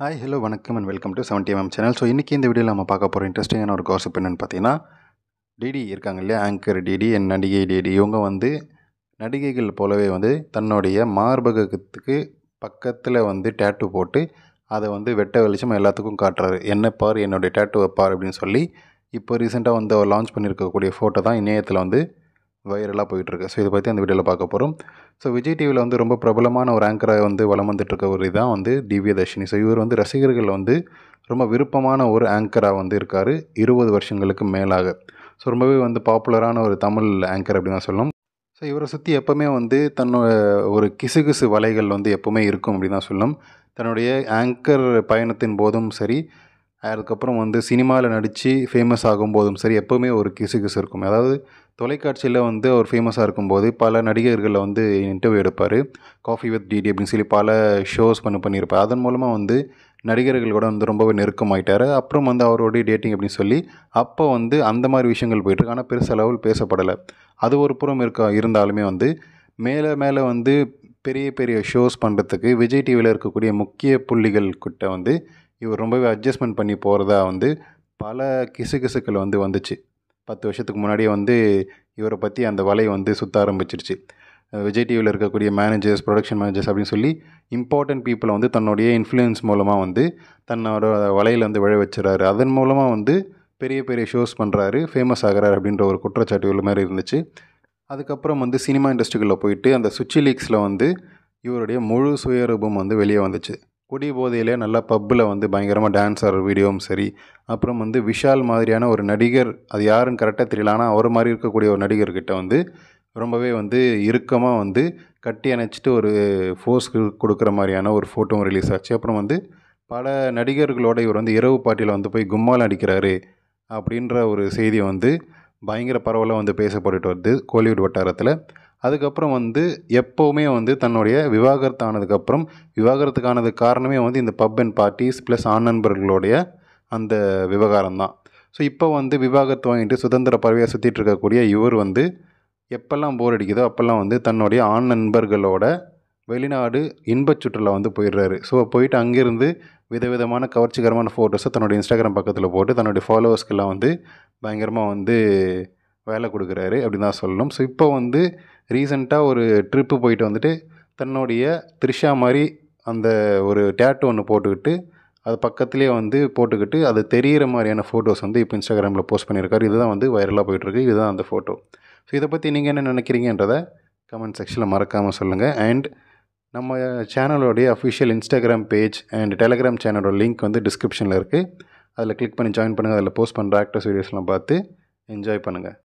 hi hello வணக்கம் and welcome to seventy MM channel so இன்றைக்கி இந்த வீடியோவில் நம்ம பார்க்க போகிற இன்ட்ரெஸ்டிங்கான ஒரு காசிப் என்னென்னு பார்த்தீங்கன்னா டிடி இருக்காங்க இல்லையா ஆங்கர் டிடி அண்ட் நடிகை டிடி இவங்க வந்து நடிகைகள் போலவே வந்து தன்னுடைய மார்பகத்துக்கு பக்கத்தில் வந்து டேட்டு போட்டு அதை வந்து வெட்ட வெளிச்சம் எல்லாத்துக்கும் காட்டுறாரு என்ன பார் என்னுடைய டேட்டுவை பார் அப்படின்னு சொல்லி இப்போ ரீசெண்டாக வந்து அவர் லான்ச் பண்ணியிருக்கக்கூடிய ஃபோட்டோ தான் இணையத்தில் வந்து வைரலாக போயிட்டுருக்கு ஸோ இதை பற்றி அந்த வீடியோவில் பார்க்க போகிறோம் ஸோ விஜய் டிவியில் வந்து ரொம்ப பிரபலமான ஒரு ஆங்கராக வந்து வலம் வந்துட்டுருக்க ஒரு இதான் வந்து திவ்யதர்ஷினி ஸோ இவர் வந்து ரசிகர்கள் வந்து ரொம்ப விருப்பமான ஒரு ஆங்கராக வந்து இருக்கார் இருபது வருஷங்களுக்கு மேலாக ஸோ ரொம்பவே வந்து பாப்புலரான ஒரு தமிழ் ஆங்கர் அப்படின்னு தான் சொல்லணும் ஸோ இவரை சுற்றி எப்போவுமே வந்து தன்னோட ஒரு கிசுகிசு வலைகள் வந்து எப்போவுமே இருக்கும் அப்படின்னு தான் சொல்லணும் தன்னுடைய ஆங்கர் பயணத்தின் போதும் சரி அதுக்கப்புறம் வந்து சினிமாவில் நடித்து ஃபேமஸ் ஆகும்போதும் சரி எப்போவுமே ஒரு கிசுகிசு இருக்கும் அதாவது தொலைக்காட்சியில் வந்து அவர் ஃபேமஸாக இருக்கும்போது பல நடிகர்களை வந்து இன்டர்வியூ எடுப்பார் காஃபி வித் டிடி அப்படின்னு சொல்லி பல ஷோஸ் பண்ண பண்ணியிருப்பார் அதன் மூலமாக வந்து நடிகர்கள் கூட வந்து ரொம்பவே நெருக்கமாயிட்டார் அப்புறம் வந்து அவருடைய டேட்டிங் அப்படின்னு சொல்லி அப்போ வந்து அந்த மாதிரி விஷயங்கள் போயிட்டுருக்கு ஆனால் பெருசளவில் பேசப்படலை அது ஒரு புறம் இருக்க இருந்தாலுமே வந்து மேலே மேலே வந்து பெரிய பெரிய ஷோஸ் பண்ணுறதுக்கு விஜய் டிவியில் இருக்கக்கூடிய முக்கிய புள்ளிகள் கிட்ட வந்து இவர் ரொம்பவே அட்ஜஸ்ட்மெண்ட் பண்ணி போகிறதா வந்து பல கிசுகிசுக்கள் வந்து வந்துச்சு பத்து வருஷத்துக்கு முன்னாடியே வந்து இவரை பற்றி அந்த வலை வந்து சுற்ற ஆரம்பிச்சிருச்சு விஜய் டிவியில் இருக்கக்கூடிய மேனேஜர்ஸ் ப்ரொடக்ஷன் மேனேஜர்ஸ் அப்படின்னு சொல்லி இம்பார்ட்டன்ட் பீப்புளை வந்து தன்னுடைய இன்ஃப்ளூயன்ஸ் மூலமாக வந்து தன்னோட வலையில் வந்து விழ வச்சுறாரு அதன் மூலமாக வந்து பெரிய பெரிய ஷோஸ் பண்ணுறாரு ஃபேமஸ் ஆகிறாரு அப்படின்ற ஒரு குற்றச்சாட்டு உள்ள மாதிரி இருந்துச்சு அதுக்கப்புறம் வந்து சினிமா இண்டஸ்ட்ரிக்குள்ளே போயிட்டு அந்த சுச்சி லீக்ஸில் வந்து இவருடைய முழு சுயரூபம் வந்து வெளியே வந்துச்சு குடி போதையிலே நல்லா பப்பில் வந்து பயங்கரமாக டான்ஸ் ஆடுற வீடியோவும் சரி அப்புறம் வந்து விஷால் மாதிரியான ஒரு நடிகர் அது யாருன்னு கரெக்டாக தெரியல ஆனால் அவர் மாதிரி இருக்கக்கூடிய ஒரு நடிகர்கிட்ட வந்து ரொம்பவே வந்து இறுக்கமாக வந்து கட்டி அணைச்சிட்டு ஒரு ஃபோர்ஸ் கொடுக்குற மாதிரியான ஒரு ஃபோட்டோவும் ரிலீஸ் ஆச்சு அப்புறம் வந்து பல நடிகர்களோட இவர் வந்து இரவு பாட்டியில் வந்து போய் கும்மால் அடிக்கிறாரு அப்படின்ற ஒரு செய்தி வந்து பயங்கர பரவலாக வந்து பேசப்பட்டுட்டு வருது கோலிவுட் வட்டாரத்தில் அதுக்கப்புறம் வந்து எப்போவுமே வந்து தன்னுடைய விவாகரத்து ஆனதுக்கப்புறம் விவாகரத்துக்கானது காரணமே வந்து இந்த பப் அண்ட் பார்ட்டிஸ் ப்ளஸ் ஆண் நண்பர்களுடைய அந்த விவகாரம் தான் ஸோ இப்போ வந்து விவாகரத்து வாங்கிட்டு சுதந்திர பறவையாக சுற்றிட்டு இருக்கக்கூடிய இவர் வந்து எப்போல்லாம் போர் அடிக்குதோ அப்போல்லாம் வந்து தன்னுடைய ஆண் நண்பர்களோட வெளிநாடு இன்பச் சுற்றுலா வந்து போயிடுறாரு ஸோ போயிட்டு அங்கேருந்து விதவிதமான கவர்ச்சிகரமான ஃபோட்டோஸை தன்னுடைய இன்ஸ்டாகிராம் பக்கத்தில் போட்டு தன்னுடைய ஃபாலோவர்ஸ்க்கெல்லாம் வந்து பயங்கரமாக வந்து வேலை கொடுக்குறாரு அப்படின்னு தான் சொல்லணும் ஸோ இப்போ வந்து ரீசெண்டாக ஒரு ட்ரிப்பு போயிட்டு வந்துட்டு தன்னுடைய த்ரிஷா மாதிரி அந்த ஒரு டேட்டு ஒன்று போட்டுக்கிட்டு அது பக்கத்துலேயே வந்து போட்டுக்கிட்டு அது தெரிகிற மாதிரியான ஃபோட்டோஸ் வந்து இப்போ இன்ஸ்டாகிராமில் போஸ்ட் பண்ணியிருக்காரு இதுதான் வந்து வைரலாக போயிட்டுருக்கு இதுதான் அந்த ஃபோட்டோ ஸோ இதை பற்றி நீங்கள் என்ன நினைக்கிறீங்கன்றதை கமெண்ட் செக்ஷனில் மறக்காமல் சொல்லுங்கள் அண்ட் நம்ம சேனலோடைய official Instagram page and Telegram சேனலோட லிங்க் வந்து டிஸ்கிரிப்ஷனில் இருக்குது அதில் கிளிக் பண்ணி ஜாயின் பண்ணுங்கள் அதில் போஸ்ட் பண்ணுற ஆக்டர்ஸ் வீடியோஸ்லாம் பார்த்து என்ஜாய் பண்ணுங்கள்